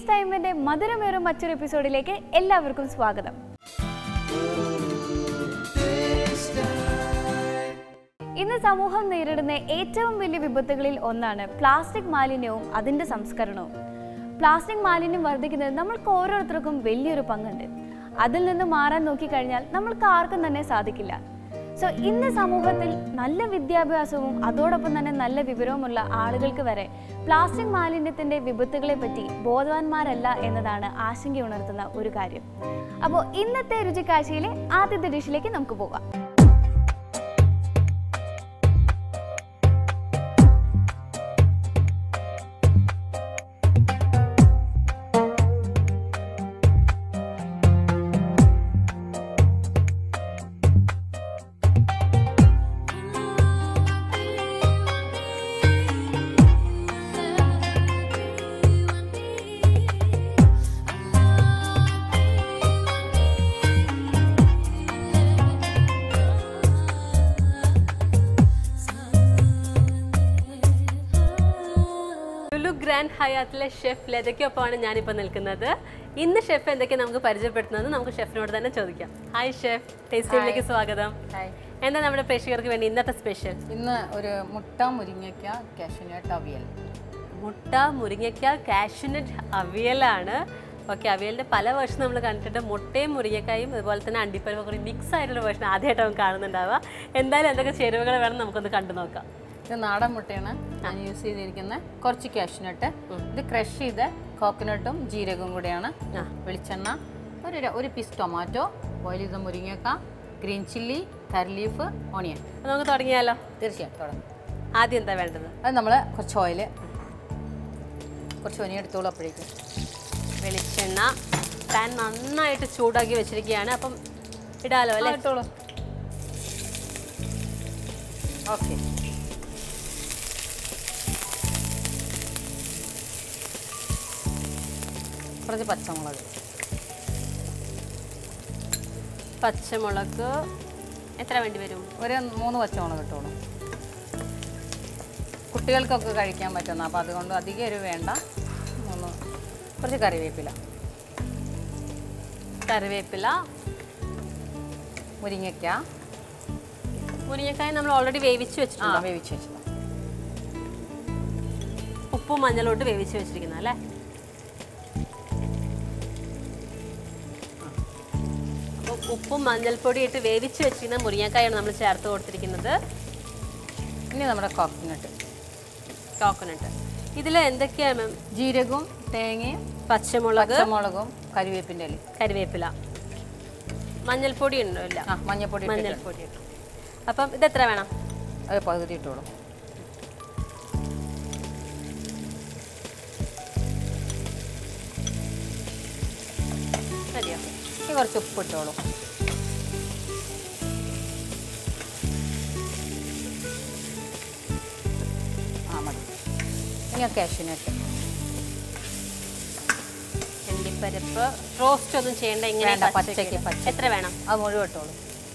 Taste ടൈമിന്റെ മധുരമേറും മറ്റൊരു എപ്പിസോഡിലേക്ക് എല്ലാവർക്കും സ്വാഗതം ഇന്ന് സമൂഹം നേരിടുന്ന ഏറ്റവും വലിയ വിപത്തുകളിൽ ഒന്നാണ് പ്ലാസ്റ്റിക് മാലിന്യവും അതിന്റെ സംസ്കരണവും പ്ലാസ്റ്റിക് മാലിന്യം വർദ്ധിക്കുന്നത് നമ്മൾക്ക് ഓരോരുത്തർക്കും വലിയൊരു പങ്കുണ്ട് അതിൽ നിന്ന് മാറാൻ നോക്കിക്കഴിഞ്ഞാൽ നമ്മൾക്ക് ആർക്കും തന്നെ സാധിക്കില്ല സോ ഇന്ന് സമൂഹത്തിൽ നല്ല വിദ്യാഭ്യാസവും അതോടൊപ്പം തന്നെ നല്ല വിവരവുമുള്ള ആളുകൾക്ക് വരെ പ്ലാസ്റ്റിക് മാലിന്യത്തിന്റെ വിപത്തുകളെ പറ്റി ബോധവാന്മാരല്ല എന്നതാണ് ആശങ്കയുണർത്തുന്ന ഒരു കാര്യം അപ്പോൾ ഇന്നത്തെ രുചിക്കാഴ്ചയിലെ ആദ്യത്തെ ഡിഷിലേക്ക് നമുക്ക് പോകാം ലുലു ഗ്രാൻഡ് ഹയാത്തിലെ ഷെഫ് ലതയ്ക്കൊപ്പമാണ് ഞാനിപ്പോൾ നിൽക്കുന്നത് ഇന്ന് ഷെഫ് എന്തൊക്കെ നമുക്ക് പരിചയപ്പെടുത്തുന്നത് നമുക്ക് ഷെഫിനോട് തന്നെ ചോദിക്കാം ഹായ് ഷെഫ് ടേസ്റ്റിലേക്ക് സ്വാഗതം ഹായ് എന്താ നമ്മുടെ പ്രേക്ഷകർക്ക് വേണ്ടി ഇന്നത്തെ സ്പെഷ്യൽ ഇന്ന് ഒരു മുട്ട മുരിങ്ങയ്ക്ക കാഷ്യൂനട്ട് അവിയൽ മുട്ട മുരിങ്ങയ്ക്ക കാഷ്യൂനട്ട് അവിയലാണ് ഓക്കെ അവിയലിൻ്റെ പല വേർഷൻ നമ്മൾ കണ്ടിട്ടുണ്ട് മുട്ടയും മുരിങ്ങക്കായും അതുപോലെ തന്നെ അണ്ടിപ്പരിപ്പ് കൂടി മിക്സ് ആയിട്ടുള്ള വേർഷൻ ആദ്യമായിട്ട് നമുക്ക് കാണുന്നുണ്ടാവുക എന്തായാലും എന്തൊക്കെ ചേരുവകൾ വേണം നമുക്കൊന്ന് കണ്ടു നോക്കാം ഇത് നാടൻ മുട്ടയാണ് ഞാൻ യൂസ് ചെയ്തിരിക്കുന്നത് കുറച്ച് കാഷ്യൂനട്ട് ഇത് ക്രഷ് ചെയ്ത കോക്കനട്ടും ജീരകവും കൂടിയാണ് വെളിച്ചെണ്ണ ഒരു ര- ഒരു പീസ് ടൊമാറ്റോ ബോയിൽ ചെയ്ത മുരിങ്ങക്ക green chilli curry leaf onion അപ്പോൾ നമുക്ക് തുടങ്ങിയാലോ തീർച്ചയായും തുടങ്ങും ആദ്യം എന്താ വേണ്ടത് അത് നമ്മൾ കുറച്ച് ഓയിൽ കുറച്ച് ഒനിയൻ എടുത്തോളൂ അപ്പോഴേക്കും വെളിച്ചെണ്ണ പാൻ നന്നായിട്ട് ചൂടാക്കി വെച്ചിരിക്കുകയാണ് അപ്പം ഇടാലോ അല്ലേ എടുത്തോളൂ ഓക്കെ കുറച്ച് പച്ചമുളക് പച്ചമുളക് എത്ര വേണ്ടി വരും ഒരു മൂന്ന് പച്ചമുളക് ഇട്ടോളൂ കുട്ടികൾക്കൊക്കെ കഴിക്കാൻ പറ്റുന്ന അപ്പോൾ അതുകൊണ്ട് അധികം ഒരു വേണ്ട മൂന്ന് കുറച്ച് കറിവേപ്പില കറിവേപ്പില മുരിങ്ങയ്ക്ക മുരിങ്ങക്കായ നമ്മൾ ഓൾറെഡി വേവിച്ച് ആ വെച്ചിട്ടുണ്ട് വേവിച്ച് വെച്ചത് ഉപ്പും മഞ്ഞളോട്ട് വേവിച്ച് വെച്ചിരിക്കുന്ന അല്ലേ അപ്പോൾ ഉപ്പും മഞ്ഞൾപ്പൊടി ഇട്ട് വേവിച്ച് വെച്ചിരിക്കുന്ന മുരിങ്ങക്കായാണ് നമ്മൾ ചേർത്ത് കൊടുത്തിരിക്കുന്നത് ഇനി നമ്മുടെ കോക്കനട്ട് കോക്കനട്ട് ഇതിൽ എന്തൊക്കെയാണ് മാം ജീരകവും തേങ്ങയും പച്ചമുളക് പച്ചമുളകും കരിവേപ്പിൻ്റെ ഇല കറിവേപ്പില മഞ്ഞൾപ്പൊടി ഉണ്ടോ ഇല്ല ആ മഞ്ഞപ്പൊടി ഇട്ടിട്ട് മഞ്ഞൾപ്പൊടി ഇട്ടു അപ്പം ഇതെത്ര വേണം അത് പകുതി ഇട്ടോളൂ മതിയോ ഇനി കുറച്ച് ഉപ്പ് ഇട്ടോളൂ ആ മതി ഇനി കാഷ്യൂനട്ട് അണ്ടിപ്പരിപ്പ് റോസ്റ്റ് ഒന്നും ചെയ്യേണ്ട ഇങ്ങനെ വേണ്ട, പച്ചയ്ക്ക് പച്ചയ്ക്ക്, പച്ചയ്ക്ക്. എത്ര വേണം അത് മുഴുവൻ ഇട്ടോളൂ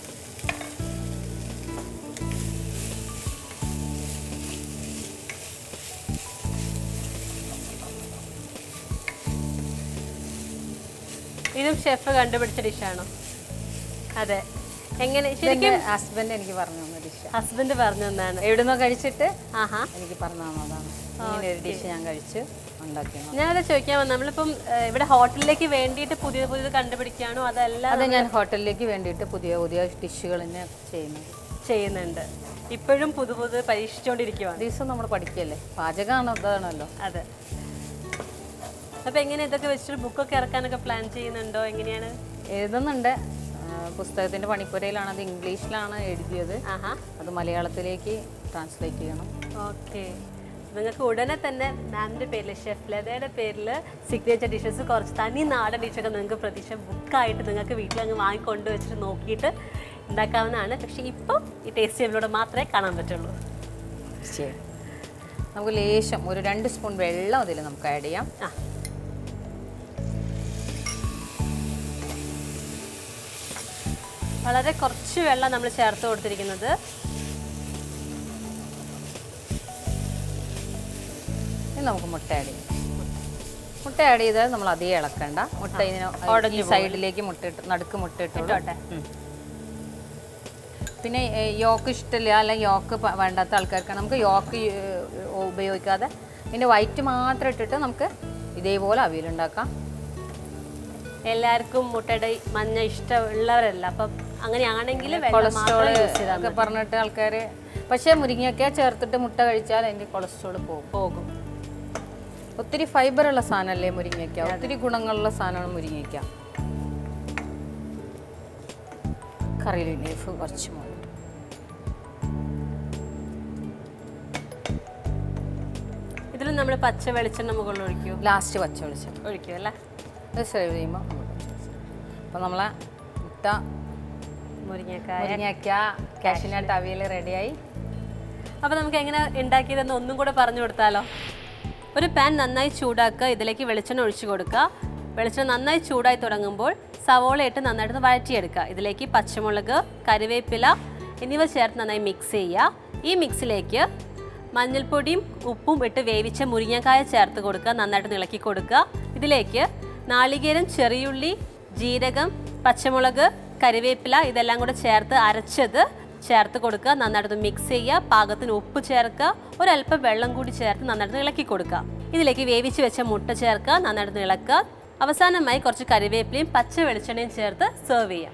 ഇതും ഷെഫ് കണ്ടുപിടിച്ച ഡിഷാണോ അതെ എങ്ങനെ എൻ്റെ ശരിക്കും ഹസ്ബൻഡ് എനിക്ക് പറഞ്ഞു തന്ന ഡിഷ് ഹസ്ബൻഡ് പറഞ്ഞു തന്നാണ് എവിടുന്നോ കഴിച്ചിട്ട് ആഹാ എനിക്ക് പറഞ്ഞു തന്നതാണ് ഇങ്ങനെ ഒരു ഡിഷ് ഞാൻ കഴിച്ച് ഉണ്ടാക്കിയത് ഞാനത് ചോദിക്കാൻ വന്നു നമ്മളിപ്പം ഏഹ്, ഇവിടെ ഹോട്ടലിലേക്ക് വേണ്ടിയിട്ട് പുതിയത് പുതിയത് കണ്ടുപിടിക്കുകയാണോ അതല്ല അത് ഞാൻ ഹോട്ടലിലേക്ക് വേണ്ടിയിട്ട് പുതിയ പുതിയ ഡിഷുകൾ തന്നെ ചെയ്യുന്നത് ചെയ്യുന്നുണ്ട് ഇപ്പോഴും പുതു പുതു പരീക്ഷിച്ചുകൊണ്ടിരിക്കുവാണ് ദിവസം നമ്മൾ പഠിക്കല്ലേ പാചകമാണ് അതാണല്ലോ അതെ അപ്പൊ എങ്ങനെ ഇതൊക്കെ വെച്ചിട്ട് ബുക്കൊക്കെ ഇറക്കാനൊക്കെ പ്ലാൻ ചെയ്യുന്നുണ്ടോ എങ്ങനെയാണ് എഴുതുന്നുണ്ട് ആ, പുസ്തകത്തിൻ്റെ പണിപ്പുരയിലാണ് അത് ഇംഗ്ലീഷിലാണ് എഴുതിയത് ആഹാ അത് മലയാളത്തിലേക്ക് ട്രാൻസ്ലേറ്റ് ചെയ്യണം ഓക്കെ നിങ്ങൾക്ക് ഉടനെ തന്നെ മാമിൻ്റെ പേരിൽ ഷെഫ് ലതയുടെ പേരിൽ സിഗ്നേച്ചർ ഡിഷസ് കുറച്ച് തനി നാടൻ ഡിഷൊക്കെ നിങ്ങൾക്ക് പ്രതീക്ഷ ബുക്കായിട്ട് നിങ്ങൾക്ക് വീട്ടിലങ്ങ് വാങ്ങിക്കൊണ്ട് വെച്ചിട്ട് നോക്കിയിട്ട് ഉണ്ടാക്കാവുന്നതാണ് പക്ഷേ ഇപ്പം ഈ ടേസ്റ്റ് ചെയ്യുന്നതിലൂടെ മാത്രമേ കാണാൻ പറ്റുള്ളൂ ശരി നമുക്ക് ലേശം ഒരു രണ്ട് സ്പൂൺ വെള്ളം അതിൽ നമുക്ക് ആഡ് ചെയ്യാം ആ വളരെ കുറച്ച് വെള്ളം നമ്മൾ ചേർത്ത് കൊടുത്തിരിക്കുന്നത് ഇനി നമുക്ക് മുട്ട ആഡ് ചെയ്യാം മുട്ട ആഡ് ചെയ്താൽ നമ്മൾ അധികം ഇളക്കണ്ട മുട്ട ഇതിന് ഈ സൈഡിലേക്ക് മുട്ട ഇട്ട് നടുക്ക് മുട്ട ഇട്ടോളൂ ഉം. പിന്നെ ഏ, യോക്ക് ഇഷ്ടമില്ല അല്ലെങ്കിൽ യോക്ക് പ- വേണ്ടാത്ത ആൾക്കാർക്ക് നമുക്ക് യോക്ക് ഏ, ഉപയോഗിക്കാതെ ഇതിൻ്റെ വൈറ്റ് മാത്രം ഇട്ടിട്ട് നമുക്ക് ഇതേപോലെ അവിയലുണ്ടാക്കാം എല്ലാവർക്കും മുട്ടയുടെ ഈ മഞ്ഞ ഇഷ്ടമുള്ളവരല്ല അപ്പം അങ്ങനെയാണെങ്കിൽ വെള്ളം കൊളസ്ട്രോൾ മാത്രം യൂസ് ചെയ്താൽ ഒക്കെ പറഞ്ഞിട്ട് ആൾക്കാർ പക്ഷേ മുരിങ്ങയൊക്കെ ചേർത്തിട്ട് മുട്ട കഴിച്ചാൽ അതിൻ്റെ കൊളസ്ട്രോൾ പോകും പോകും ഒത്തിരി ഫൈബറുള്ള സാധനമല്ലേ മുരിങ്ങയ്ക്ക ഒത്തിരി ഗുണങ്ങളുള്ള സാധനമാണ് മുരിങ്ങയ്ക്ക കറി ലീഫ് കുറച്ച് മുളക് ഇതിലും നമ്മൾ പച്ച വെളിച്ചെണ്ണ മുകളിൽ ഒഴിക്കൂ ലാസ്റ്റ് പച്ച വെളിച്ചം ഒഴിക്കും അല്ലേ ഇത് സെർവ് ചെയ്യുമ്പോൾ അപ്പോൾ നമ്മളെ മുട്ട മുരിങ്ങക്കായ മുരിങ്ങയ്ക്ക കാഷ്യൂനട്ട് അവിയൽ റെഡിയായി അപ്പോൾ നമുക്ക് എങ്ങനെ ഉണ്ടാക്കിയതെന്ന് ഒന്നും കൂടെ പറഞ്ഞു കൊടുത്താലോ ഒരു പാൻ നന്നായി ചൂടാക്കുക ഇതിലേക്ക് വെളിച്ചെണ്ണ ഒഴിച്ചു കൊടുക്കുക വെളിച്ചെണ്ണ നന്നായി ചൂടായി തുടങ്ങുമ്പോൾ സവോള ഇട്ട് നന്നായിട്ട് വഴറ്റിയെടുക്കുക ഇതിലേക്ക് പച്ചമുളക് കറിവേപ്പില എന്നിവ ചേർത്ത് നന്നായി മിക്സ് ചെയ്യുക ഈ മിക്സിലേക്ക് മഞ്ഞൾപ്പൊടിയും ഉപ്പും ഇട്ട് വേവിച്ച മുരിങ്ങക്കായ ചേർത്ത് കൊടുക്കുക നന്നായിട്ട് ഇളക്കി കൊടുക്കുക ഇതിലേക്ക് നാളികേരം ചെറിയുള്ളി ജീരകം പച്ചമുളക് കറിവേപ്പില ഇതെല്ലാം കൂടെ ചേർത്ത് അരച്ചത് ചേർത്ത് കൊടുക്കുക നന്നായിട്ട് മിക്സ് ചെയ്യുക പാകത്തിന് ഉപ്പ് ചേർക്കുക ഒരല്പം വെള്ളം കൂടി ചേർത്ത് നന്നായിട്ട് ഇളക്കി കൊടുക്കുക ഇതിലേക്ക് വേവിച്ച് വെച്ച മുട്ട ചേർക്കുക നന്നായിട്ട് ഇളക്കുക അവസാനമായി കുറച്ച് കറിവേപ്പിലയും പച്ച വെളിച്ചെണ്ണയും ചേർത്ത് സെർവ് ചെയ്യാം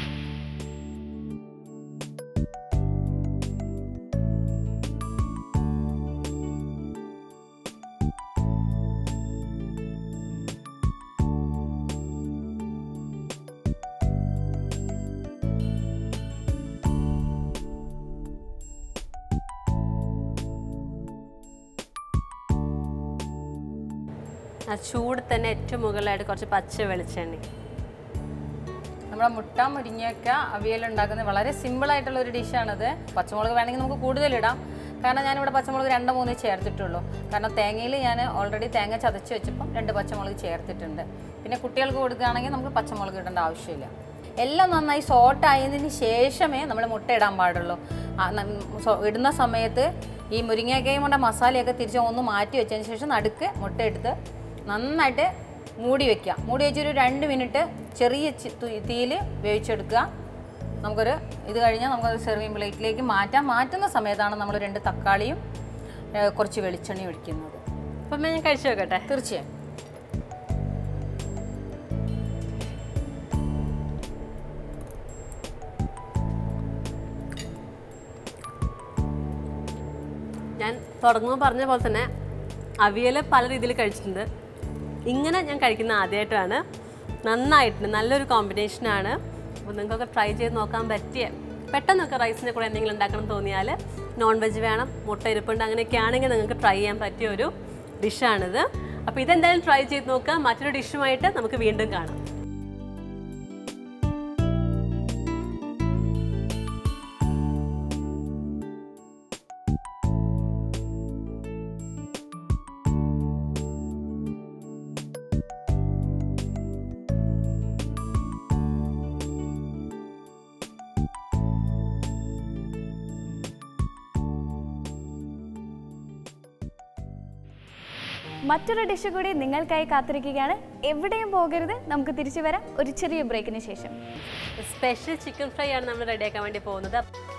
ആ ചൂട് തന്നെ ഏറ്റവും മുകളിലായിട്ട് കുറച്ച് പച്ച വെളിച്ചെണ്ണ നമ്മുടെ മുട്ട മുരിങ്ങയൊക്ക അവിയൽ ഉണ്ടാക്കുന്നത് വളരെ സിമ്പിൾ ആയിട്ടുള്ള ഒരു ഡിഷാണിത് പച്ചമുളക് വേണമെങ്കിൽ നമുക്ക് കൂടുതലിടാം കാരണം ഞാനിവിടെ പച്ചമുളക് രണ്ട് മൂന്ന് ചേർത്തിട്ടുള്ളൂ കാരണം തേങ്ങയിൽ ഞാൻ ഓൾറെഡി തേങ്ങ ചതച്ച് വെച്ചപ്പം രണ്ട് പച്ചമുളക് ചേർത്തിട്ടുണ്ട് പിന്നെ കുട്ടികൾക്ക് കൊടുക്കുകയാണെങ്കിൽ നമുക്ക് പച്ചമുളക് ഇടേണ്ട ആവശ്യമില്ല എല്ലാം നന്നായി സോട്ട് ആയതിന് ശേഷമേ നമ്മൾ മുട്ട ഇടാൻ പാടുള്ളൂ ആ, ന- സോ- ഇടുന്ന സമയത്ത് ഈ മുരിങ്ങയൊക്കെയും കൊണ്ട് മസാലയൊക്കെ തിരിച്ച് ഒന്ന് മാറ്റി വെച്ചതിന് ശേഷം നടുക്ക് മുട്ട എടുത്ത് നന്നായിട്ട് മൂടി വെക്കുക മൂടി വെച്ചൊരു രണ്ട് മിനിറ്റ് ചെറിയ തീയിൽ വേവിച്ചെടുക്കുക നമുക്കൊരു ഇത് കഴിഞ്ഞാൽ നമുക്കത് സെർവിങ് പ്ലേറ്റിലേക്ക് മാറ്റാം മാറ്റുന്ന സമയത്താണ് നമ്മൾ രണ്ട് തക്കാളിയും ഏ, കുറച്ച് വെളിച്ചെണ്ണയും ഒഴിക്കുന്നത് അപ്പം ഞാൻ കഴിച്ചു നോക്കട്ടെ തീർച്ചയായും ഞാൻ തുടങ്ങുമ്പോൾ പറഞ്ഞ പോലെ തന്നെ അവിയൽ പല രീതിയിൽ കഴിച്ചിട്ടുണ്ട് ഇങ്ങനെ ഞാൻ കഴിക്കുന്ന ആദ്യമായിട്ടാണ് നന്നായിട്ടുണ്ട് നല്ലൊരു കോമ്പിനേഷനാണ് അപ്പോൾ നിങ്ങൾക്കൊക്കെ ട്രൈ ചെയ്ത് നോക്കാൻ പറ്റിയ പെട്ടെന്നൊക്കെ റൈസിൻ്റെ കൂടെ എന്തെങ്കിലും ഉണ്ടാക്കണം എന്ന് തോന്നിയാൽ നോൺ വെജ് വേണം മുട്ട ഇരിപ്പുണ്ട് അങ്ങനെയൊക്കെ ആണെങ്കിൽ നിങ്ങൾക്ക് ട്രൈ ചെയ്യാൻ പറ്റിയ ഒരു ഡിഷാണിത് അപ്പോൾ ഇതെന്തായാലും ട്രൈ ചെയ്ത് നോക്കുക മറ്റൊരു ഡിഷുമായിട്ട് നമുക്ക് വീണ്ടും കാണാം മറ്റൊരു ഡിഷ് കൂടി നിങ്ങൾക്കായി കാത്തിരിക്കുകയാണ് എവിടെയും പോകരുത് നമുക്ക് തിരിച്ചു വരാം ഒരു ചെറിയ ബ്രേക്കിന് ശേഷം സ്പെഷ്യൽ ചിക്കൻ ഫ്രൈ ആണ് നമ്മൾ റെഡിയാക്കാൻ വേണ്ടി പോകുന്നത്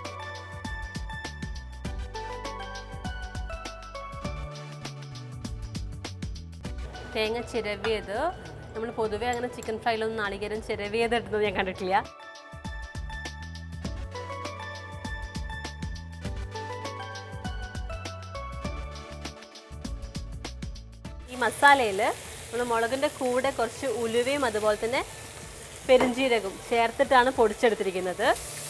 തേങ്ങ ചിരവിയത് നമ്മൾ പൊതുവേ അങ്ങനെ ചിക്കൻ ഫ്രൈയിലൊന്നും നാളികേരം ചിരവിയത് ഇടുന്നത് ഞാൻ കണ്ടിട്ടില്ല ഈ മസാലയിൽ നമ്മൾ മുളകിൻ്റെ കൂടെ കുറച്ച് ഉലുവയും അതുപോലെ തന്നെ പെരുംജീരകവും ചേർത്തിട്ടാണ് പൊടിച്ചെടുത്തിരിക്കുന്നത്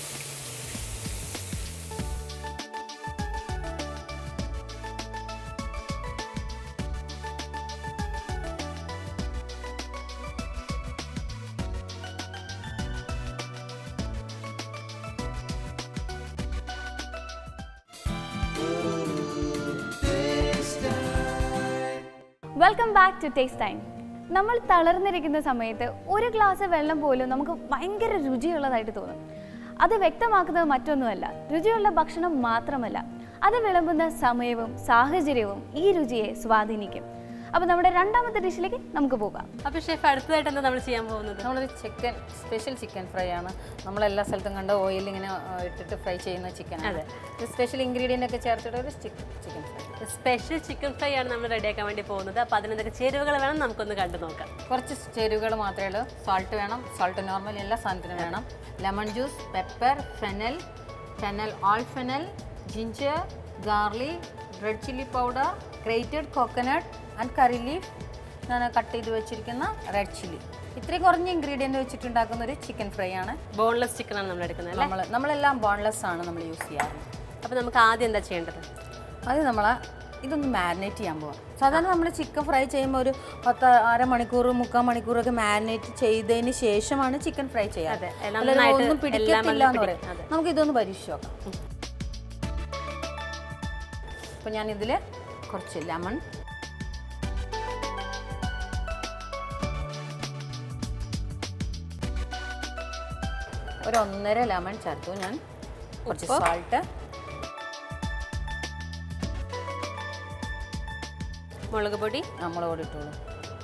welcome back to taste time നമ്മൾ തളർന്നിരിക്കുന്ന സമയത്ത് ഒരു ഗ്ലാസ് വെള്ളം പോലും നമുക്ക് ഭയങ്കര രുചിയുള്ളതായിട്ട് തോന്നും അത് വ്യക്തമാക്കുന്നത് മറ്റൊന്നുമല്ല രുചിയുള്ള ഭക്ഷണം മാത്രമല്ല അത് വിളമ്പുന്ന സമയവും സാഹചര്യവും ഈ രുചിയെ സ്വാധീനിക്കും അപ്പോൾ നമ്മുടെ രണ്ടാമത്തെ ഡിഷിലേക്ക് നമുക്ക് പോകാം അപ്പൊ ഷെഫ് അടുത്തതായിട്ട് എന്താ നമ്മൾ ചെയ്യാൻ പോകുന്നത് നമ്മളൊരു ചിക്കൻ സ്പെഷ്യൽ ചിക്കൻ ഫ്രൈ ആണ് നമ്മളെല്ലാ സ്ഥലത്തും കണ്ട ഓയിൽ ഇങ്ങനെ ആ, ഇട്ടിട്ട് ഫ്രൈ ചെയ്യുന്ന ചിക്കൻ അതെ. സ്പെഷ്യൽ ഇൻഗ്രീഡിയൻ്റ് ഒക്കെ ചേർത്തിട്ട് ഒരു chicken fry special chicken fry ആണ് നമ്മൾ റെഡിയാക്കാൻ വേണ്ടി പോകുന്നത് അപ്പൊ അതിനെന്തൊക്കെ ചേരുവകൾ വേണം നമുക്കൊന്ന് കണ്ടു നോക്കാം കുറച്ച് ചേരുവകൾ മാത്രമേ ഉള്ളൂ സാൾട്ട് വേണം സാൾട്ട് നോർമൽ എല്ലാ സാധനത്തിനും വേണം lemon juice pepper fennel fennel all fennel ginger garlic red chilli powder grated coconut and curry leaf ഞാൻ കട്ട് ചെയ്ത് വെച്ചിരിക്കുന്ന റെഡ് ചില്ലി ഇത്രയും കുറഞ്ഞ ഇൻഗ്രീഡിയൻറ്റ് വെച്ചിട്ടുണ്ടാക്കുന്ന ഒരു ചിക്കൻ ഫ്രൈ ആണ് ബോൺലെസ് ചിക്കൻ ആണ് നമ്മൾ എടുക്കുന്നത് അല്ലേ നമ്മൾ നമ്മളെല്ലാം ബോൺലെസ് ആണ് നമ്മൾ യൂസ് ചെയ്യാറ് അപ്പൊ നമുക്ക് ആദ്യം എന്താ ചെയ്യേണ്ടത് അത് നമ്മൾ ഇതൊന്ന് മാരിനേറ്റ് ചെയ്യാൻ പോവാം സാധാരണ നമ്മൾ ചിക്കൻ ഫ്രൈ ചെയ്യുമ്പോൾ ഒരു പത്ത് അരമണിക്കൂർ മുക്കാൽ മണിക്കൂറൊക്കെ മാരിനേറ്റ് ചെയ്തതിന് ശേഷമാണ് ചിക്കൻ ഫ്രൈ ചെയ്യാറ് അതെ, അല്ലാതെ നന്നായിട്ട് ഒന്നും എല്ലാം പിടിക്കത്തില്ല എന്ന് നല്ല പറയും പിടി- അതെ. നമുക്ക് ഇതൊന്ന് പരീക്ഷിച്ച് നോക്കാം അപ്പോൾ ഞാൻ ഇതിൽ കുറച്ച് ലെമൺ ഒരു ഒന്നര ലെമൺ ചേർത്തു ഞാൻ കുറച്ച് സാൾട്ട് മുളക് പൊടി നമ്മളോട് ഇട്ടോളൂ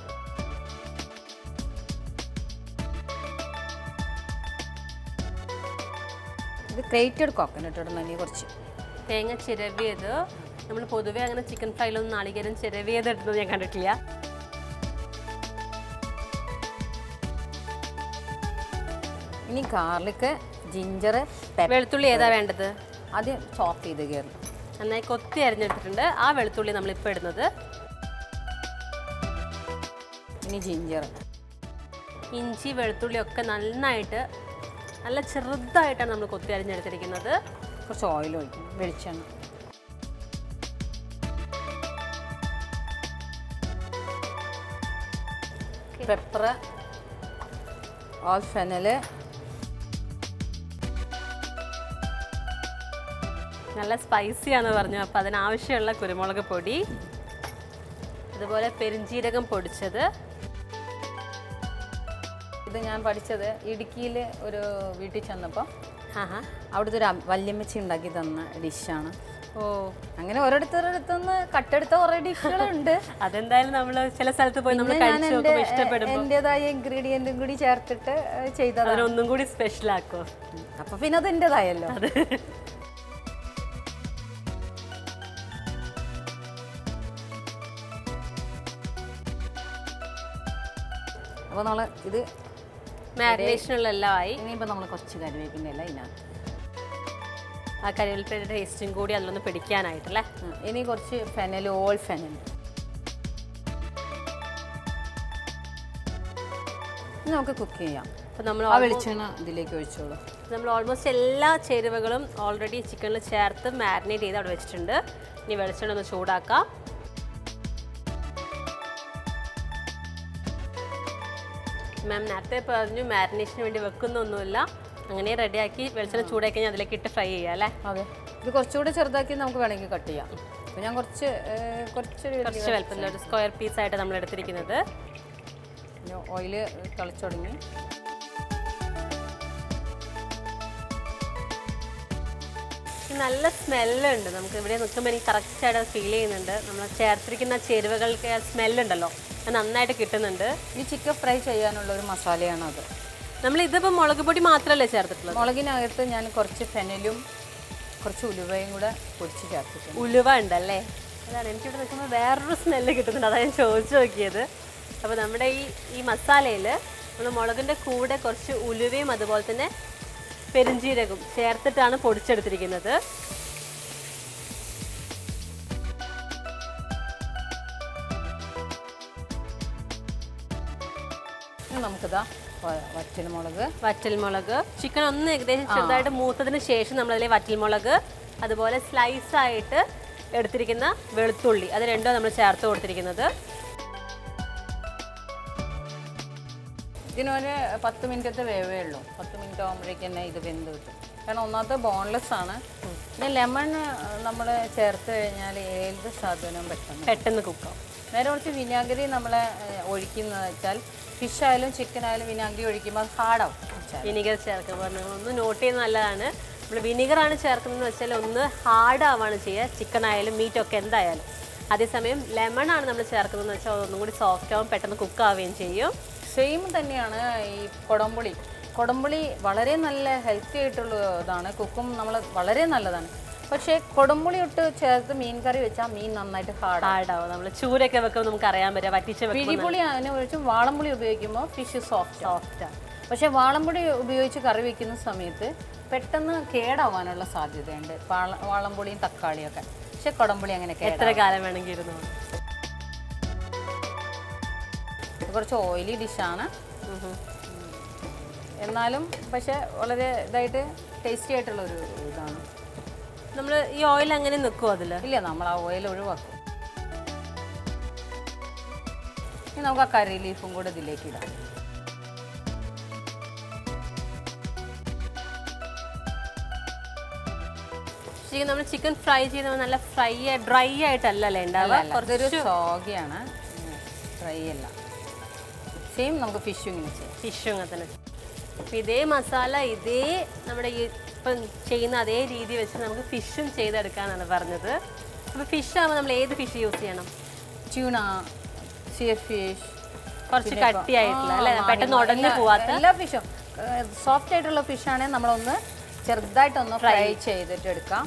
ഇത് ഗ്രേറ്റഡ് കോക്കനട്ട് ഇടുന്ന ഇനി കുറച്ച് തേങ്ങ ചിരവിയത് നമ്മൾ പൊതുവേ അങ്ങനെ ചിക്കൻ ഫ്രൈയിലൊന്നും നാളികേരം ചിരവിയത് ഇടുന്നത് ഞാൻ കണ്ടിട്ടില്ല ഇനി ഗാർലിക്ക് ജിഞ്ചർ പെപ്പർ വെളുത്തുള്ളി ഏതാ വേണ്ടത് ആദ്യം ചോപ്പ് ചെയ്ത് കയറി നന്നായി കൊത്തി അരിഞ്ഞെടുത്തിട്ടുണ്ട് ആ വെളുത്തുള്ളി നമ്മൾ ഇപ്പോൾ ഇടുന്നത് ഇനി ജിഞ്ചർ ഇഞ്ചി വെളുത്തുള്ളി ഒക്കെ നന്നായിട്ട് നല്ല ചെറുതായിട്ടാണ് നമ്മൾ കൊത്തി അരിഞ്ഞെടുത്തിരിക്കുന്നത് കുറച്ച് ഓയിൽ ഒഴിക്കും വെളിച്ചെണ്ണ പെപ്പർ ഓൾ ഫെനല് നല്ല സ്പൈസി ആണെന്ന് പറഞ്ഞു അപ്പോൾ അതിനാവശ്യമുള്ള കുരുമുളക് പൊടി അതുപോലെ പെരിഞ്ജീരകം പൊടിച്ചത് ഇത് ഞാൻ പഠിച്ചത് ഇടുക്കിയിൽ ഒരു വീട്ടിൽ ചെന്നപ്പോൾ ആഹാ അവിടുത്തെ ഒരു അം- വല്യമ്മച്ചി ഉണ്ടാക്കി തന്ന ഡിഷാണ് ഓ അങ്ങനെ ഓരോരുത്തരടുത്തുനിന്ന് കട്ടെടുത്ത കുറേ ഡിഷുകളുണ്ട് അതെന്തായാലും നമ്മൾ ചില സ്ഥലത്ത് പോയി നമ്മൾ പിന്നെ ഞാൻ കഴിച്ചു എൻ്റെ നോക്കുമ്പോൾ ഇഷ്ടപ്പെടുമ്പോൾ എൻ്റെതായ ഇൻഗ്രീഡിയൻറ്റും കൂടി ചേർത്തിട്ട് ഏഹ്, ചെയ്തതാണ് അതിനൊന്നും കൂടി സ്പെഷ്യൽ ആക്കോ അപ്പൊ പിന്നെ അത് എൻ്റെതായല്ലോ അപ്പോൾ നമ്മൾ ഇത് മാരിനേഷനുള്ള എല്ലാം ആയി ഇനിയിപ്പോൾ നമ്മൾ കുറച്ച് കരുവേപ്പിൻ്റെ ഇല ഇതിനകത്ത് ആ കരിവേപ്പിലയുടെ ടേസ്റ്റും കൂടി അതിലൊന്ന് പിടിക്കാനായിട്ടല്ലേ ആ, ഇനി കുറച്ച് ഫെനൽ ഓൾ ഫെനൽ ഇനി നമുക്ക് കുക്ക് ചെയ്യാം അപ്പോൾ നമ്മൾ ആ വെളിച്ചെണ്ണ ഇതിലേക്ക് ഒഴിച്ചോളൂ നമ്മൾ ഓൾമോസ്റ്റ് എല്ലാ ചേരുവകളും ഓൾറെഡി ചിക്കനിൽ ചേർത്ത് മാരിനേറ്റ് ചെയ്ത് അവിടെ വെച്ചിട്ടുണ്ട് ഇനി വെളിച്ചെണ്ണ ഒന്ന് ചൂടാക്കാം മാം നേരത്തെ പറഞ്ഞു മാരിനേഷന് വേണ്ടി വെക്കുന്നൊന്നുമില്ല അങ്ങനെ റെഡിയാക്കി വെളിച്ചെണ്ണ ചൂടാക്കി കഴിഞ്ഞാൽ അതിലേക്ക് ഇട്ട് ഫ്രൈ ചെയ്യാം അല്ലേ അതെ ഇത് കുറച്ചുകൂടെ ചെറുതാക്കി നമുക്ക് വേണമെങ്കിൽ കട്ട് ചെയ്യാം അപ്പോൾ ഞാൻ കുറച്ച് ഏഹ്, കുറച്ചൊരു കുറച്ച് വലുപ്പത്തിൽ ഒരു സ്ക്വയർ പീസായിട്ട് നമ്മൾ എടുത്തിരിക്കുന്നത് ഓയില് തിളച്ചു തുടങ്ങി നല്ല സ്മെല്ലുണ്ട് നമുക്ക് ഇവിടെ നിൽക്കുമ്പോൾ എനിക്ക് കറക്റ്റായിട്ട് അത് ഫീൽ ചെയ്യുന്നുണ്ട് നമ്മൾ ചേർത്തിരിക്കുന്ന ചേരുവകൾക്ക് സ്മെല്ലുണ്ടല്ലോ അത് നന്നായിട്ട് കിട്ടുന്നുണ്ട് ഈ ചിക്കൻ ഫ്രൈ ചെയ്യാനുള്ള ഒരു മസാലയാണ് അത് നമ്മൾ ഇതിപ്പോൾ മുളക് പൊടി മാത്രമല്ലേ ചേർത്തിട്ടുള്ളത് മുളകിനകത്ത് ഞാൻ കുറച്ച് ഫെനലും കുറച്ച് ഉലുവയും കൂടെ പൊടിച്ച് ചേർത്തിട്ടുണ്ട് ഉലുവ ഉണ്ടല്ലേ അതാണ് എനിക്കിവിടെ നിൽക്കുമ്പോൾ വേറൊരു സ്മെല്ല് കിട്ടുന്നുണ്ട് അതാണ് ഞാൻ ചോദിച്ചു നോക്കിയത് അപ്പോൾ നമ്മുടെ ഈ ഈ മസാലയിൽ നമ്മൾ മുളകിൻ്റെ കൂടെ കുറച്ച് ഉലുവയും അതുപോലെ തന്നെ പെരുംജീരകവും ചേർത്തിട്ടാണ് പൊടിച്ചെടുത്തിരിക്കുന്നത് ഇനി നമുക്കിതാ വ- വറ്റൽമുളക് വറ്റൽമുളക് ചിക്കൻ ഒന്ന് ഏകദേശം ചെറുതായിട്ട് മൂത്തതിന് ശേഷം നമ്മളതിൽ വറ്റൽമുളക് അതുപോലെ സ്ലൈസ് ആയിട്ട് എടുത്തിരിക്കുന്ന വെളുത്തുള്ളി അത് രണ്ടും നമ്മൾ ചേർത്ത് കൊടുത്തിരിക്കുന്നത് ഇതിനൊരു പത്ത് മിനിറ്റത്തെ വേവേ ഉള്ളൂ പത്ത് മിനിറ്റ് ആകുമ്പോഴേക്ക് തന്നെ ഇത് വെന്ത് കിട്ടും കാരണം ഒന്നാമത്തെ ബോൺലെസ് ആണ് പിന്നെ ലെമൺ നമ്മൾ ചേർത്ത് കഴിഞ്ഞാൽ ഏത് സാധനവും പെട്ടെന്ന് പെട്ടെന്ന് കുക്കാവും നേരെ കുറച്ച് വിനാഗിരി നമ്മൾ ഒഴിക്കുന്നത് വെച്ചാൽ ഫിഷ് ആയാലും ചിക്കൻ ആയാലും വിനാഗിരി ഒഴിക്കുമ്പോൾ അത് ഹാർഡാവും വിനീഗർ ചേർക്കുമ്പോൾ നിങ്ങൾ ഒന്ന് നോട്ട് ചെയ്യുന്നത് നല്ലതാണ് നമ്മൾ വിനീഗറാണ് ചേർക്കുന്നതെന്ന് വെച്ചാൽ ഒന്ന് ഹാർഡ് ആവാണ് ചെയ്യുക ചിക്കൻ ആയാലും മീറ്റ് ഒക്കെ എന്തായാലും അതേസമയം ലെമൺ ആണ് നമ്മൾ ചേർക്കുന്നതെന്ന് വെച്ചാൽ അതൊന്നും കൂടി സോഫ്റ്റ് ആവും പെട്ടെന്ന് കുക്ക് ആവുകയും ചെയ്യും സെയിം തന്നെയാണ് ഈ കൊടംപുളി കൊടംപുളി വളരെ നല്ല ഹെൽത്തി ആയിട്ടുള്ള ഇതാണ് കുക്കും നമ്മൾ വളരെ നല്ലതാണ് പക്ഷേ കൊടംപുളി ഇട്ട് ചേർത്ത് മീൻ കറി വെച്ചാൽ മീൻ നന്നായിട്ട് ഹാർഡ് ഹാർഡാവും നമ്മൾ ചൂരൊക്കെ വെക്കുമ്പോൾ നമുക്ക് അറിയാൻ പറ്റും വറ്റിച്ച് വെക്കുമ്പോൾ പിരിപുളി അതിനെ ഒഴിച്ച് വാളംപുളി ഉപയോഗിക്കുമ്പോൾ ഫിഷ് സോഫ്റ്റ് സോഫ്റ്റാണ് പക്ഷേ വാളംപുളി ഉപയോഗിച്ച് കറി വെക്കുന്ന സമയത്ത് പെട്ടെന്ന് കേടാവാനുള്ള സാധ്യതയുണ്ട് വാള- വാളംപുളിയും തക്കാളിയൊക്കെ പക്ഷെ കൊടംപുളി അങ്ങനെ കേടാ എത്ര കാലം വേണമെങ്കിൽ ഇരുന്നു ഇത് കുറച്ച് ഓയിലി ഡിഷാണ് എന്നാലും പക്ഷെ വളരെ ഇതായിട്ട് ടേസ്റ്റി ആയിട്ടുള്ള ഒരു ഇതാണ് നമ്മൾ ഈ ഓയിൽ അങ്ങനെ നിൽക്കും അതിൽ ഇല്ല നമ്മൾ ആ ഓയിൽ ഒഴിവാക്കും ഇനി നമുക്ക് ആ കറി ലീഫും കൂടെ ഇതിലേക്ക് ഇടാം ശരിക്കും നമ്മൾ ചിക്കൻ ഫ്രൈ ചെയ്യുന്നത് നല്ല ഫ്രൈ ഡ്രൈ ആയിട്ടല്ലല്ലേ ഉണ്ടാവുക ഇതൊരു കുറച്ച് സോഗിയാണ് ഫ്രൈ അല്ല സെയിം നമുക്ക് ഫിഷും ഇങ്ങനെ ചെയ്യാം ഫിഷും അങ്ങനെ തന്നെ അപ്പം ഇതേ മസാല ഇതേ നമ്മുടെ ഈ ഇപ്പം ചെയ്യുന്ന അതേ രീതി വെച്ച് നമുക്ക് ഫിഷും ചെയ്തെടുക്കാനാണ് പറഞ്ഞത് അപ്പോൾ ഫിഷ് ആകുമ്പോൾ നമ്മൾ ഏത് ഫിഷ് യൂസ് ചെയ്യണം ട്യൂണ സിയർ ഫിഷ് കുറച്ച് കട്ടിയായിട്ടുള്ള അല്ലേ പെട്ടെന്ന് ഉടഞ്ഞു പോവാത്ത എല്ലാ ഫിഷും സോഫ്റ്റ് ആയിട്ടുള്ള ഫിഷാണെങ്കിൽ നമ്മളൊന്ന് ചെറുതായിട്ടൊന്ന് ഫ്രൈ ചെയ്തിട്ട് എടുക്കാം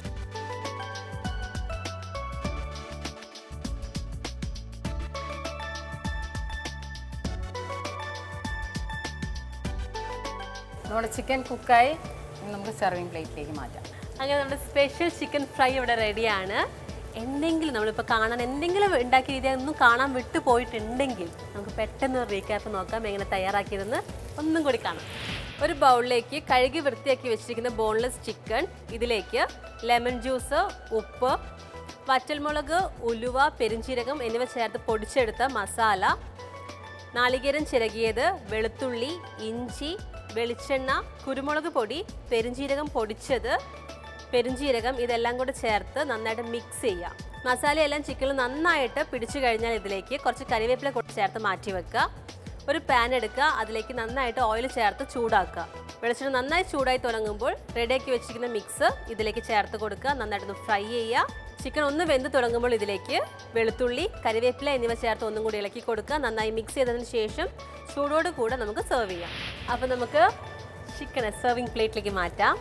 നമ്മുടെ ചിക്കൻ കുക്കായി ഇനി നമുക്ക് സെർവിങ് പ്ലേറ്റിലേക്ക് മാറ്റാം അങ്ങനെ നമ്മുടെ സ്പെഷ്യൽ ചിക്കൻ ഫ്രൈ ഇവിടെ റെഡിയാണ് എന്തെങ്കിലും നമ്മളിപ്പോൾ കാണാൻ എന്തെങ്കിലും ഉണ്ടാക്കിയ രീതി ഒന്നും കാണാൻ വിട്ടു പോയിട്ടുണ്ടെങ്കിൽ നമുക്ക് പെട്ടെന്ന് ഒരു റീക്യാപ്പ് നോക്കാം എങ്ങനെ തയ്യാറാക്കിയതെന്ന് ഒന്നും കൂടി കാണാം ഒരു ബൗളിലേക്ക് കഴുകി വൃത്തിയാക്കി വെച്ചിരിക്കുന്ന ബോൺലെസ് ചിക്കൻ ഇതിലേക്ക് ലെമൺ ജ്യൂസ് ഉപ്പ് വറ്റൽമുളക് ഉലുവ പെരിഞ്ചീരകം എന്നിവ ചേർത്ത് പൊടിച്ചെടുത്ത മസാല നാളികേരം ചിരകിയത് വെളുത്തുള്ളി ഇഞ്ചി വെളിച്ചെണ്ണ കുരുമുളക് പൊടി പെരുംജീരകം പൊടിച്ചത് പെരുംജീരകം ഇതെല്ലാം കൂടെ ചേർത്ത് നന്നായിട്ട് മിക്സ് ചെയ്യുക മസാലയെല്ലാം ചിക്കനിൽ നന്നായിട്ട് പിടിച്ചു കഴിഞ്ഞാൽ ഇതിലേക്ക് കുറച്ച് കരിവേപ്പില കൂടെ ചേർത്ത് മാറ്റി വെക്കുക ഒരു പാൻ എടുക്കുക അതിലേക്ക് നന്നായിട്ട് ഓയിൽ ചേർത്ത് ചൂടാക്കുക വെളിച്ചെണ്ണ നന്നായി ചൂടായി തുടങ്ങുമ്പോൾ റെഡിയാക്കി വെച്ചിരിക്കുന്ന മിക്സ് ഇതിലേക്ക് ചേർത്ത് കൊടുക്കുക നന്നായിട്ടൊന്ന് ഫ്രൈ ചെയ്യുക ചിക്കൻ ഒന്ന് വെന്ത് തുടങ്ങുമ്പോൾ ഇതിലേക്ക് വെളുത്തുള്ളി കരിവേപ്പില എന്നിവ ചേർത്ത് ഒന്നും കൂടി ഇളക്കി കൊടുക്കുക നന്നായി മിക്സ് ചെയ്തതിന് ശേഷം ചൂടോട് കൂടെ നമുക്ക് സെർവ് ചെയ്യാം അപ്പോൾ നമുക്ക് ചിക്കനെ സെർവിങ് പ്ലേറ്റിലേക്ക് മാറ്റാം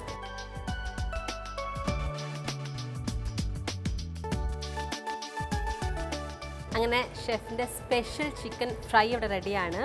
അങ്ങനെ ഷെഫിൻ്റെ സ്പെഷ്യൽ ചിക്കൻ ഫ്രൈ ഇവിടെ റെഡിയാണ്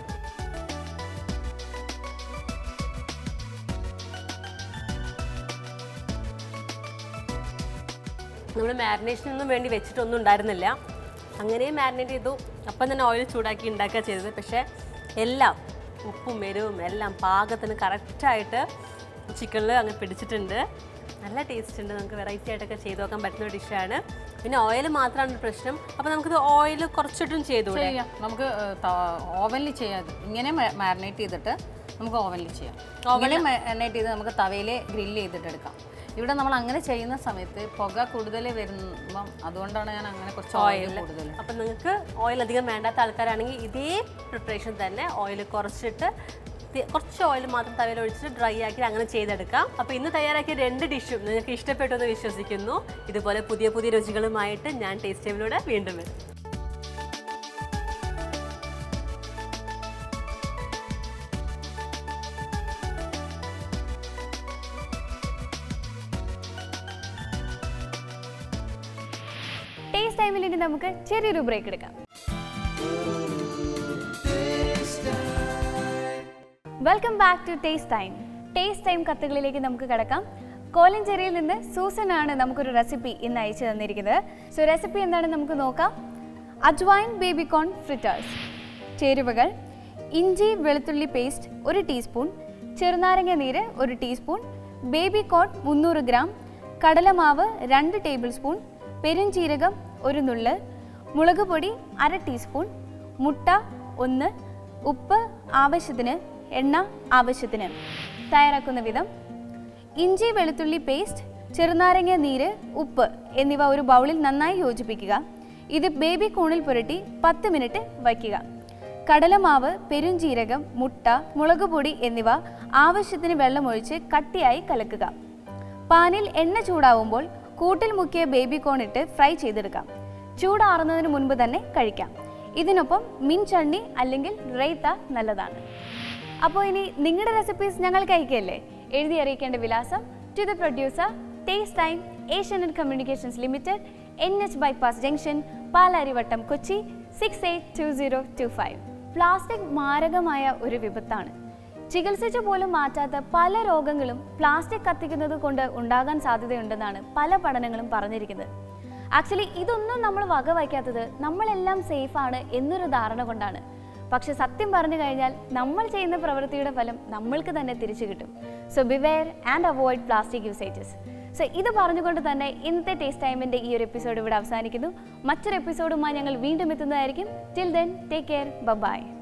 നമ്മൾ മാരിനേഷനൊന്നും വേണ്ടി വെച്ചിട്ടൊന്നും ഉണ്ടായിരുന്നില്ല അങ്ങനെ മാരിനേറ്റ് ചെയ്തു അപ്പം തന്നെ ഓയിൽ ചൂടാക്കി ഉണ്ടാക്കുക ചെയ്തത് പക്ഷേ എല്ലാം ഉപ്പും എരിവും എല്ലാം പാകത്തിന് കറക്റ്റായിട്ട് ചിക്കനിൽ അങ്ങ് പിടിച്ചിട്ടുണ്ട് നല്ല ടേസ്റ്റ് ഉണ്ട് നമുക്ക് വെറൈറ്റി ആയിട്ടൊക്കെ ചെയ്ത് നോക്കാൻ പറ്റുന്ന ഒരു ഡിഷാണ് പിന്നെ ഓയിൽ മാത്രമാണ് ഒരു പ്രശ്നം അപ്പോൾ നമുക്കിത് ഓയിൽ കുറച്ചിട്ടും ചെയ്തുകൂടെ ചെയ്യാം നമുക്ക് ഓവനിൽ ചെയ്യാം ഇങ്ങനെ മാരിനേറ്റ് ചെയ്തിട്ട് നമുക്ക് ഓവനിൽ ചെയ്യാം ഇങ്ങനെ മാരിനേറ്റ് ചെയ്ത് നമുക്ക് തവയിൽ ഗ്രില്ല് ചെയ്തിട്ട് എടുക്കാം ഇവിടെ നമ്മൾ അങ്ങനെ ചെയ്യുന്ന സമയത്ത് പുക കൂടുതൽ വരുമ്പം അതുകൊണ്ടാണ് ഞാൻ അങ്ങനെ കുറച്ച് ഓയിൽ കൂടുതൽ അപ്പം നിങ്ങൾക്ക് ഓയിൽ അധികം വേണ്ടാത്ത ആൾക്കാരാണെങ്കിൽ ഇതേ പ്രിപ്പറേഷൻ തന്നെ ഓയിൽ കുറച്ചിട്ട് തി- കുറച്ച് ഓയിൽ മാത്രം തവയിൽ ഒഴിച്ചിട്ട് ഡ്രൈ ആക്കി അങ്ങനെ ചെയ്തെടുക്കാം അപ്പോൾ ഇന്ന് തയ്യാറാക്കിയ രണ്ട് ഡിഷും നിങ്ങൾക്ക് ഇഷ്ടപ്പെട്ടു എന്ന് വിശ്വസിക്കുന്നു ഇതുപോലെ പുതിയ പുതിയ രുചികളുമായിട്ട് ഞാൻ ടേസ്റ്റ് ടൈമിലൂടെ വീണ്ടും വരും ടേസ്റ്റ് ടൈമിൽ ഇനി നമുക്ക് ചെറിയൊരു ബ്രേക്ക് എടുക്കാം welcome back to taste time taste time കത്തുകളിലേക്ക് നമുക്ക് കിടക്കാം കോലഞ്ചേരിയിൽ നിന്ന് സൂസൻ ആണ് നമുക്കൊരു റെസിപ്പി ഇന്ന് അയച്ചു തന്നിരിക്കുന്നത് സോ റെസിപ്പി എന്താണെന്ന് നമുക്ക് നോക്കാം അജ്വൈൻ ബേബി കോൺ ഫ്രിറ്റേഴ്സ് ചേരുവകൾ ഇഞ്ചി വെളുത്തുള്ളി പേസ്റ്റ് ഒരു ടീസ്പൂൺ ചെറുനാരങ്ങ നീര് ഒരു ടീസ്പൂൺ ബേബി കോൺ മുന്നൂറ് ഗ്രാം കടലമാവ് രണ്ട് ടേബിൾ സ്പൂൺ പെരുംജീരകം ഒരു നുള്ള് മുളക് പൊടി അര ടീസ്പൂൺ മുട്ട ഒന്ന് ഉപ്പ് ആവശ്യത്തിന് എണ്ണ ആവശ്യത്തിന് തയ്യാറാക്കുന്ന വിധം ഇഞ്ചി വെളുത്തുള്ളി പേസ്റ്റ് ചെറുനാരങ്ങ നീര് ഉപ്പ് എന്നിവ ഒരു ബൗളിൽ നന്നായി യോജിപ്പിക്കുക ഇത് ബേബി കൂണിൽ പുരട്ടി പത്ത് മിനിറ്റ് വയ്ക്കുക കടലമാവ് പെരുംജീരകം മുട്ട മുളക് പൊടി എന്നിവ ആവശ്യത്തിന് വെള്ളമൊഴിച്ച് കട്ടിയായി കലക്കുക പാനിൽ എണ്ണ ചൂടാവുമ്പോൾ കൂട്ടിൽ മുക്കിയ ബേബി കോൺ ഇട്ട് ഫ്രൈ ചെയ്തെടുക്കാം ചൂടാറുന്നതിന് മുൻപ് തന്നെ കഴിക്കാം ഇതിനൊപ്പം മിൻ ചട്നി അല്ലെങ്കിൽ റേത്ത നല്ലതാണ് അപ്പോൾ ഇനി നിങ്ങളുടെ റെസിപ്പീസ് ഞങ്ങൾക്ക് അയക്കുകയല്ലേ എഴുതി അറിയിക്കേണ്ട വിലാസം to the producer taste time Asianet communications limited N H bypass junction Palarivattom Kochi six eight two zero two five plastic മാരകമായ ഒരു വിപത്താണ് ചികിത്സിച്ചു പോലും മാറ്റാത്ത പല രോഗങ്ങളും പ്ലാസ്റ്റിക് കത്തിക്കുന്നത് കൊണ്ട് ഉണ്ടാകാൻ സാധ്യതയുണ്ടെന്നാണ് പല പഠനങ്ങളും പറഞ്ഞിരിക്കുന്നത് ആക്ച്വലി ഇതൊന്നും നമ്മൾ വകവയ്ക്കാത്തത് നമ്മളെല്ലാം സേഫാണ് എന്നൊരു ധാരണ കൊണ്ടാണ് പക്ഷെ സത്യം പറഞ്ഞു കഴിഞ്ഞാൽ നമ്മൾ ചെയ്യുന്ന പ്രവൃത്തിയുടെ ഫലം നമ്മൾക്ക് തന്നെ തിരിച്ചു കിട്ടും so beware and avoid plastic usages so ഇത് പറഞ്ഞുകൊണ്ട് തന്നെ ഇന്നത്തെ ടേസ്റ്റ് ടൈമിൻ്റെ ഈ ഒരു എപ്പിസോഡ് ഇവിടെ അവസാനിക്കുന്നു മറ്റൊരു എപ്പിസോഡുമായി ഞങ്ങൾ വീണ്ടും എത്തുന്നതായിരിക്കും till then take care by